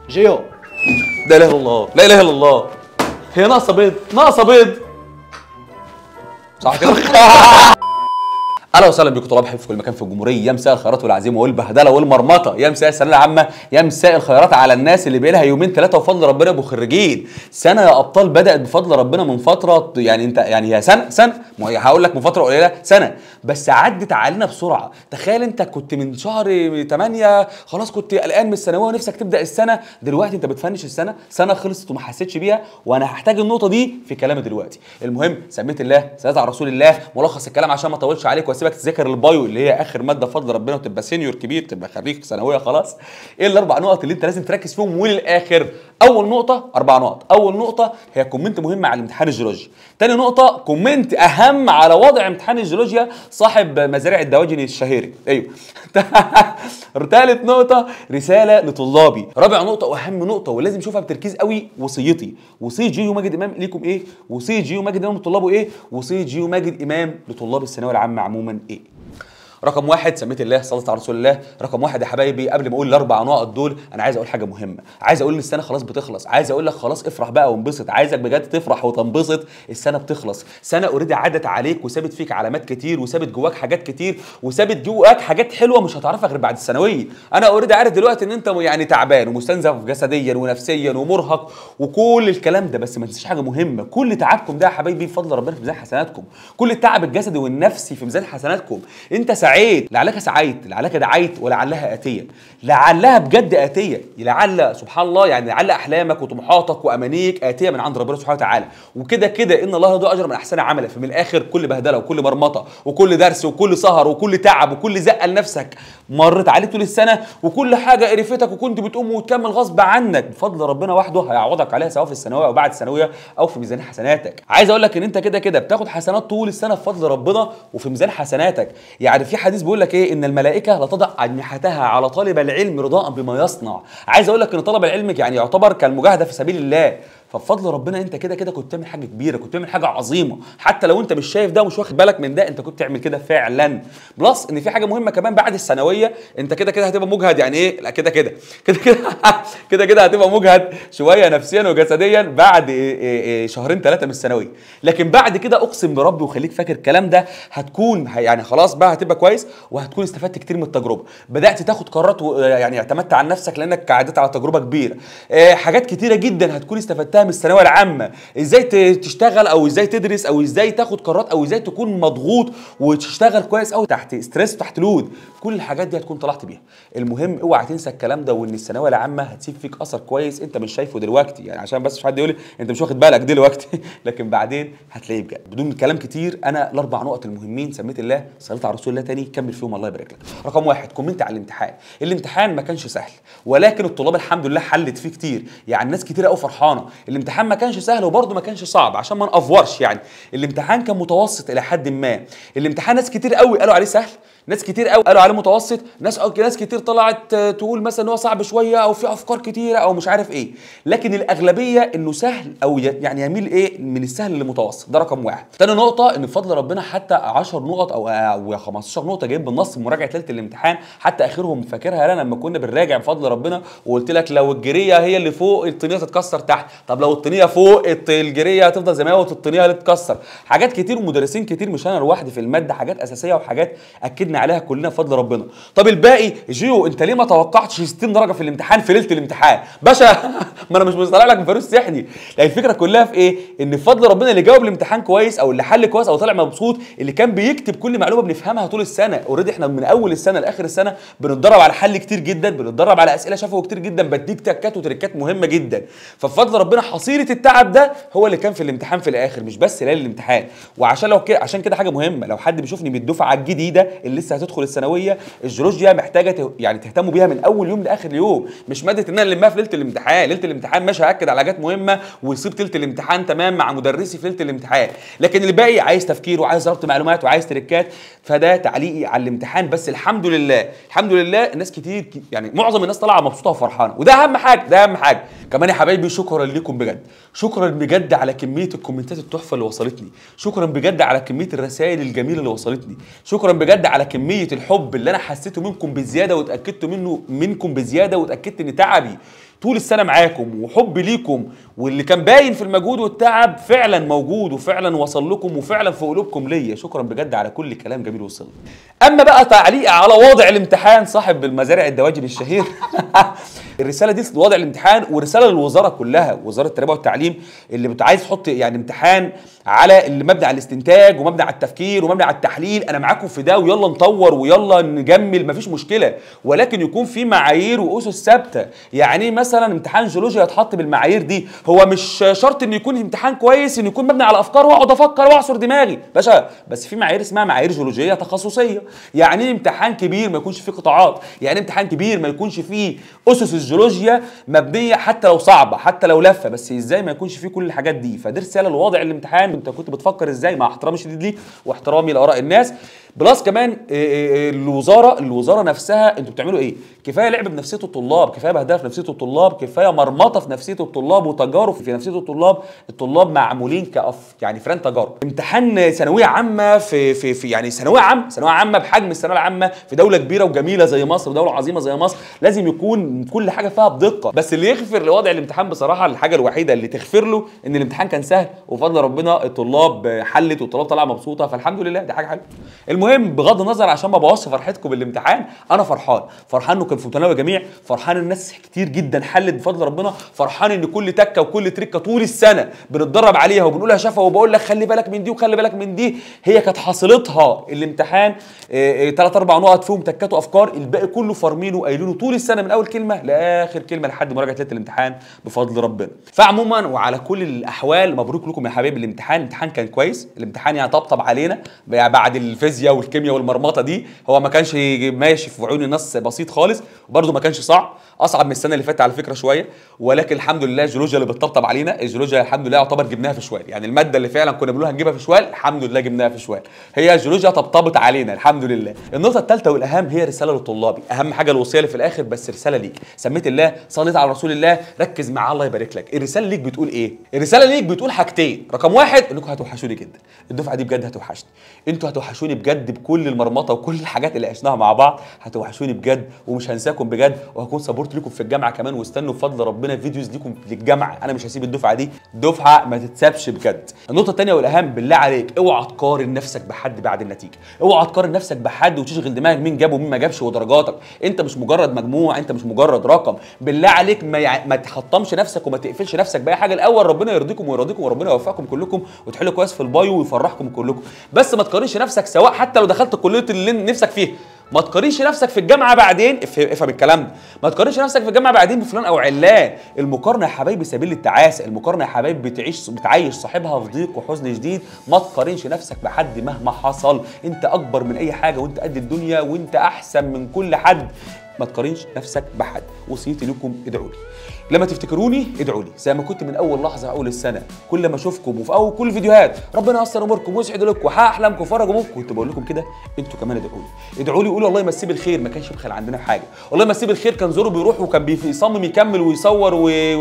جيو لا اله الا الله لا اله الا الله هي ناقصه بيض ناقصه بيض صح كده اهلا وسهلا بكم طلاب حب في كل مكان في الجمهوريه يا مساء الخيرات والعزيمه والبهدله والمرمطه يا مساء الثانويه العامه يا مساء الخيرات على الناس اللي بقى لها يومين ثلاثه وفضل ربنا يبقوا خريجين سنه يا ابطال بدات بفضل ربنا من فتره يعني انت يعني هي سنه سنه ما هي هقول لك من فتره قليله سنه بس عدت علينا بسرعه تخيل انت كنت من شهر 8 خلاص كنت قلقان من الثانويه ونفسك تبدا السنه دلوقتي انت بتفنش السنه سنه خلصت وما حسيتش بيها وانا هحتاج النقطه دي في كلامي دلوقتي المهم سميت الله صلاه على رسول الله ملخص الكلام عشان ما اطولش عليك واسيبك تذاكر البايو اللي هي اخر ماده بفضل ربنا وتبقى سينيور كبير تبقى خريج ثانويه خلاص ايه الاربع نقط اللي انت لازم تركز فيهم وللاخر اول نقطه اربع نقط اول نقطه هي كومنت مهم على امتحان الجيولوجيا تاني نقطه كومنت اهم على وضع امتحان الجيولوجيا صاحب مزارع الدواجن الشهيري ايوه ثالث نقطه رساله لطلابي رابع نقطه واهم نقطه ولازم نشوفها بتركيز قوي وصيتي وصيه جيو ماجد امام ليكم ايه وصيه جيو ماجد امام لطلابه ايه وصيه جيو ماجد امام لطلاب الثانويه العامه عموما ايه رقم واحد سميت الله صلاه على رسول الله رقم واحد يا حبايبي قبل ما اقول الاربع نقط دول انا عايز اقول حاجه مهمه عايز اقول ان السنه خلاص بتخلص عايز اقول لك خلاص افرح بقى وانبسط عايزك بجد تفرح وتنبسط السنه بتخلص سنه اوريدي عدت عليك وسابت فيك علامات كتير وسابت جواك حاجات كتير وسابت جواك حاجات حلوه مش هتعرفها غير بعد الثانويه انا اوريدي عارف دلوقتي ان انت يعني تعبان ومستنزف جسديا ونفسيا ومرهق وكل الكلام ده بس ما تنساش حاجه مهمه كل تعبكم ده يا حبايبي بفضل ربنا في ميزان حسناتكم كل التعب الجسدي والنفسي في ميزان حسناتكم انت سعيد لعلك سعيت لعلك دعيت ولعلها آتية لعلها بجد آتية لعل سبحان الله يعني لعل أحلامك وطموحاتك وأمانيك آتية من عند ربنا سبحانه وتعالى وكده كده إن الله يضيع أجر من أحسن عملا فمن الآخر كل بهدلة وكل مرمطة وكل درس وكل سهر وكل تعب وكل زقة لنفسك مرت عليك طول السنة وكل حاجة قرفتك وكنت بتقوم وتكمل غصب عنك بفضل ربنا وحده هيعوضك عليها سواء في الثانوية أو بعد الثانوية أو في ميزان حسناتك عايز أقول لك إن أنت كده كده بتاخد حسنات طول السنة بفضل ربنا وفي ميزان حسناتك يعني في حديث بيقول لك إيه ان الملائكه لتضع اجنحتها على طالب العلم رضاء بما يصنع عايز اقول لك ان طلب العلم يعني يعتبر كالمجاهده في سبيل الله فبفضل ربنا انت كده كده كنت بتعمل حاجه كبيره كنت بتعمل حاجه عظيمه حتى لو انت مش شايف ده ومش واخد بالك من ده انت كنت تعمل كده فعلا بلس ان في حاجه مهمه كمان بعد الثانويه انت كده كده هتبقى مجهد يعني ايه لا كده كده كده كده كده كده هتبقى مجهد شويه نفسيا وجسديا بعد إيه إيه إيه شهرين ثلاثه من الثانويه لكن بعد كده اقسم بربي وخليك فاكر الكلام ده هتكون يعني خلاص بقى هتبقى كويس وهتكون استفدت كتير من التجربه بدات تاخد قرارات يعني اعتمدت على نفسك لانك عديت على تجربه كبيره حاجات كتيره جدا هتكون استفدتها من الثانويه العامه ازاي تشتغل او ازاي تدرس او ازاي تاخد قرارات او ازاي تكون مضغوط وتشتغل كويس قوي تحت ستريس وتحت لود كل الحاجات دي هتكون طلعت بيها المهم اوعى تنسى الكلام ده وان الثانويه العامه هتسيب فيك اثر كويس انت مش شايفه دلوقتي يعني عشان بس مش حد يقول لي انت مش واخد بالك دلوقتي لكن بعدين هتلاقيه بجد بدون كلام كتير انا الاربع نقط المهمين سميت الله صليت على رسول الله تاني كمل فيهم الله يبارك لك رقم واحد كومنت على الامتحان الامتحان ما كانش سهل ولكن الطلاب الحمد لله حلت فيه كتير يعني ناس كتير قوي فرحانه الامتحان ما كانش سهل وبرضه ما كانش صعب عشان ما نافورش يعني الامتحان كان متوسط الى حد ما الامتحان ناس كتير قوي قالوا عليه سهل ناس كتير قوي قالوا عليه متوسط ناس أو ناس كتير طلعت تقول مثلا ان هو صعب شويه او في افكار كتيره او مش عارف ايه لكن الاغلبيه انه سهل او يعني يميل ايه من السهل للمتوسط ده رقم واحد تاني نقطه ان بفضل ربنا حتى 10 نقط او او 15 نقطه جايين بالنص مراجعه ليله الامتحان حتى اخرهم فاكرها انا لما كنا بنراجع بفضل ربنا وقلت لك لو الجريه هي اللي فوق الطينيه تتكسر تحت طب لو الطينيه فوق الجريه هتفضل زي ما هي والطينيه اللي تتكسر حاجات كتير ومدرسين كتير مش انا لوحدي في الماده حاجات اساسيه وحاجات اكدنا عليها كلنا بفضل ربنا طب الباقي جيو انت ليه ما توقعتش 60 درجه في الامتحان في ليله الامتحان باشا ما انا مش مطلع لك من فانوس سحني يعني الفكره كلها في ايه ان بفضل ربنا اللي جاوب الامتحان كويس او اللي حل كويس او طلع مبسوط اللي كان بيكتب كل معلومه بنفهمها طول السنه اوريدي احنا من اول السنه لاخر السنه بنتدرب على حل كتير جدا بنتدرب على اسئله شفوي كتير جدا بديك تكات وتركات مهمه جدا فبفضل ربنا حصيله التعب ده هو اللي كان في الامتحان في الاخر مش بس ليله الامتحان وعشان لو كده عشان كده حاجه مهمه لو حد بيشوفني من الدفعه الجديده اللي لسه هتدخل الثانويه الجيولوجيا محتاجه ته... يعني تهتموا بيها من اول يوم لاخر يوم مش ماده ان انا نلمها في ليله الامتحان ليله الامتحان ماشي هاكد على حاجات مهمه ويصيب ليله الامتحان تمام مع مدرسي في ليله الامتحان لكن اللي باقي عايز تفكير وعايز ربط معلومات وعايز تريكات فده تعليقي على الامتحان بس الحمد لله الحمد لله الناس كتير يعني معظم الناس طالعه مبسوطه وفرحانه وده اهم حاجه ده اهم حاجه كمان يا حبايبي شكرا لكم بجد شكرا بجد على كميه الكومنتات التحفه اللي وصلتني شكرا بجد على كميه الرسائل الجميله اللي وصلتني شكرا بجد على كميه الحب اللي انا حسيته منكم بزياده واتاكدت منه منكم بزياده واتاكدت ان تعبي طول السنه معاكم وحب ليكم واللي كان باين في المجهود والتعب فعلا موجود وفعلا وصل لكم وفعلا في قلوبكم ليا شكرا بجد على كل كلام جميل وصل اما بقى تعليق على وضع الامتحان صاحب المزارع الدواجن الشهير الرساله دي وضع الامتحان ورساله للوزاره كلها وزاره التربيه والتعليم اللي بت- عايز تحط يعني امتحان على اللي مبني على الاستنتاج ومبني على التفكير ومبني على التحليل انا معاكم في ده ويلا نطور ويلا نجمل مفيش مشكله ولكن يكون في معايير واسس ثابته يعني إيه مثلا امتحان جيولوجيا يتحط بالمعايير دي هو مش شرط ان يكون امتحان كويس ان يكون مبني على افكار واقعد افكر واعصر دماغي باشا بس في معايير اسمها معايير جيولوجيه تخصصيه يعني إيه امتحان كبير ما يكونش فيه قطاعات يعني إيه امتحان كبير ما يكونش فيه اسس الجيولوجيا مبنيه حتى لو صعبه حتى لو لفه بس ازاي ما يكونش فيه كل الحاجات دي فدي رساله لوضع الامتحان انت كنت بتفكر ازاي مع احترامي الشديد ليك واحترامي لاراء الناس بلس كمان إيه إيه إيه الوزاره الوزاره نفسها انتوا بتعملوا ايه كفايه لعب بنفسيه الطلاب كفايه بهدله في نفسيه الطلاب كفايه مرمطه في نفسيه الطلاب وتجارب في نفسيه الطلاب الطلاب معمولين كأف يعني فران تجارب امتحان ثانويه عامه في في في يعني ثانويه عامه ثانويه عامه بحجم الثانويه العامه في دوله كبيره وجميله زي مصر ودوله عظيمه زي مصر لازم يكون كل حاجه فيها بدقه بس اللي يغفر لوضع الامتحان بصراحه الحاجه الوحيده اللي تغفر له ان الامتحان كان سهل وفضل ربنا الطلاب حلت والطلاب طالعه مبسوطه فالحمد لله دي حاجه حلوه المهم بغض النظر عشان ما بوظش فرحتكم بالامتحان انا فرحان فرحان انه كان في متناول الجميع فرحان الناس كتير جدا حلت بفضل ربنا فرحان ان كل تكه وكل تركه طول السنه بنتدرب عليها وبنقولها شفا وبقول لك خلي بالك من دي وخلي بالك من دي هي كانت حاصلتها الامتحان ثلاث اربع نقط فيهم تكات وافكار الباقي كله فارمينه وقايلينه طول السنه من اول كلمه لاخر كلمه لحد مراجعه ليله الامتحان بفضل ربنا فعموما وعلى كل الاحوال مبروك لكم يا حبايبي الامتحان الامتحان كان كويس الامتحان يعني طبطب علينا بعد الفيزياء والكيمياء والمرمطه دي هو ما كانش ماشي في عيون الناس بسيط خالص وبرده ما كانش صعب اصعب من السنه اللي فاتت على فكره شويه ولكن الحمد لله الجيولوجيا اللي بتطبطب علينا الجيولوجيا الحمد لله يعتبر جبناها في شوال يعني الماده اللي فعلا كنا بنقول هنجيبها في شوال الحمد لله جبناها في شوال هي الجيولوجيا طبطبت علينا الحمد لله النقطه الثالثه والاهم هي رساله لطلابي اهم حاجه الوصيه اللي في الاخر بس رساله ليك سميت الله صليت على رسول الله ركز معاه الله يبارك لك الرساله ليك بتقول ايه الرساله ليك بتقول حاجتين رقم واحد انكم هتوحشوني جدا الدفعه دي بجد هتوحشني انتوا هتوحشوني بجد بكل المرمطه وكل الحاجات اللي عشناها مع بعض هتوحشوني بجد ومش هنساكم بجد وهكون سبورت لكم في الجامعه كمان واستنوا بفضل ربنا فيديوز ليكم للجامعه انا مش هسيب الدفعه دي دفعه ما تتسابش بجد النقطه الثانيه والاهم بالله عليك اوعى تقارن نفسك بحد بعد النتيجه اوعى تقارن نفسك بحد وتشغل دماغك مين جاب ومين ما جابش ودرجاتك انت مش مجرد مجموع انت مش مجرد رقم بالله عليك ما يع... ما تحطمش نفسك وما تقفلش نفسك باي حاجه الاول ربنا يرضيكم ويرضيكم وربنا يوفقكم كلكم وتحلوا كويس في البايو ويفرحكم كلكم بس ما تقارنش نفسك سواء حتى لو دخلت الكليه اللي نفسك فيها ما تقارنش نفسك في الجامعه بعدين افهم الكلام ده ما تقارنش نفسك في الجامعه بعدين بفلان او علان المقارنه يا حبايبي سبيل التعاسه المقارنه يا حبايبي بتعيش بتعيش صاحبها في ضيق وحزن شديد ما تقارنش نفسك بحد مهما حصل انت اكبر من اي حاجه وانت قد الدنيا وانت احسن من كل حد ما تقارنش نفسك بحد وصيتي لكم ادعوا لي لما تفتكروني ادعوا لي زي ما كنت من اول لحظه اول السنه كل ما اشوفكم وفي اول كل الفيديوهات ربنا ييسر اموركم ويسعد لكم ويحقق احلامكم ويفرج همومكم كنت بقول لكم كده انتوا كمان ادعوا لي ادعوا لي قولوا الله يمسيه بالخير ما كانش بخل عندنا في حاجه والله يمسيه بالخير كان زوره بيروح وكان بيصمم يكمل ويصور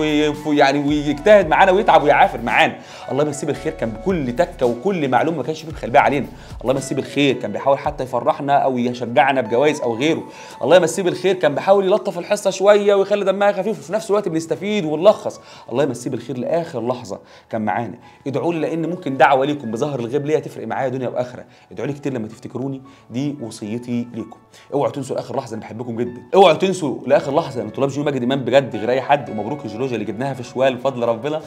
ويعني ويجتهد معانا ويتعب ويعافر معانا الله يمسيه بالخير كان بكل تكه وكل معلومه ما كانش بيبخل بيها علينا الله يمسيه بالخير كان بيحاول حتى يفرحنا او يشجعنا بجوائز او غيره الله يمسيه بالخير كان بيحاول يلطف الحصه شويه ويخلي دمها خفيف وفي نفس الوقت بنستفيد ونلخص الله يمسيه بالخير لاخر لحظه كان معانا ادعوا لي لان ممكن دعوه ليكم بظهر الغيب ليا تفرق معايا دنيا واخره ادعوا لي كتير لما تفتكروني دي وصيتي ليكم اوعوا تنسوا لاخر لحظه انا بحبكم جدا اوعوا تنسوا لاخر لحظه ان طلاب جيو ماجد امام بجد غير اي حد ومبروك الجيولوجيا اللي جبناها في شوال بفضل ربنا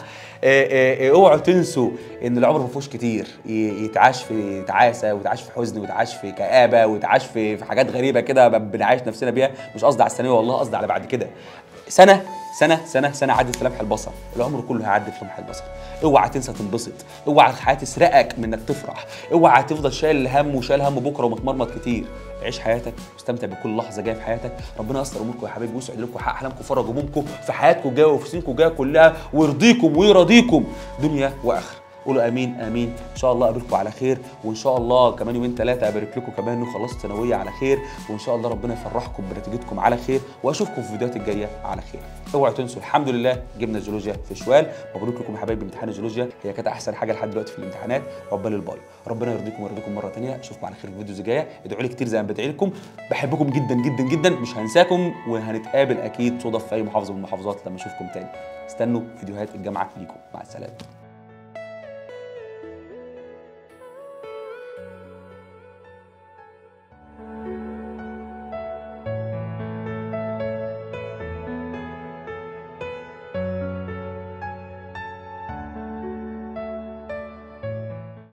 اوعوا تنسوا ان العمر ما فيهوش كتير يتعاش في تعاسه ويتعاش في حزن ويتعاش في كآبه ويتعاش في في حاجات غريبه كده بنعيش نفسنا بيها مش قصدي على الثانويه والله قصدي على بعد كده سنه سنه سنه سنه عدت في لمح البصر العمر كله هيعدي في لمح البصر اوعى تنسى تنبسط اوعى الحياه تسرقك من انك تفرح اوعى تفضل شايل هم وشايل هم بكره ومتمرمط كتير عيش حياتك واستمتع بكل لحظه جايه في حياتك ربنا يستر اموركم يا حبايبي ويسعد لكم ويحقق احلامكم ويفرج همومكم في حياتكم الجايه وفي سنينكم الجايه كلها ويرضيكم ويرضيكم دنيا واخره قولوا امين امين ان شاء الله اقابلكم على خير وان شاء الله كمان يومين ثلاثه ابارك لكم كمان انه خلصتوا ثانويه على خير وان شاء الله ربنا يفرحكم بنتيجتكم على خير واشوفكم في الفيديوهات الجايه على خير اوعوا تنسوا الحمد لله جبنا الجيولوجيا في شوال مبروك لكم يا حبايبي امتحان الجيولوجيا هي كانت احسن حاجه لحد دلوقتي في الامتحانات عقبال الباي ربنا يرضيكم ويرضيكم مره ثانيه اشوفكم على خير في الفيديوز الجايه ادعوا لي كتير زي ما بدعي لكم بحبكم جدا جدا جدا مش هنساكم وهنتقابل اكيد صدف في اي محافظه من المحافظات لما اشوفكم تاني استنوا فيديوهات الجامعه ليكم مع السلامه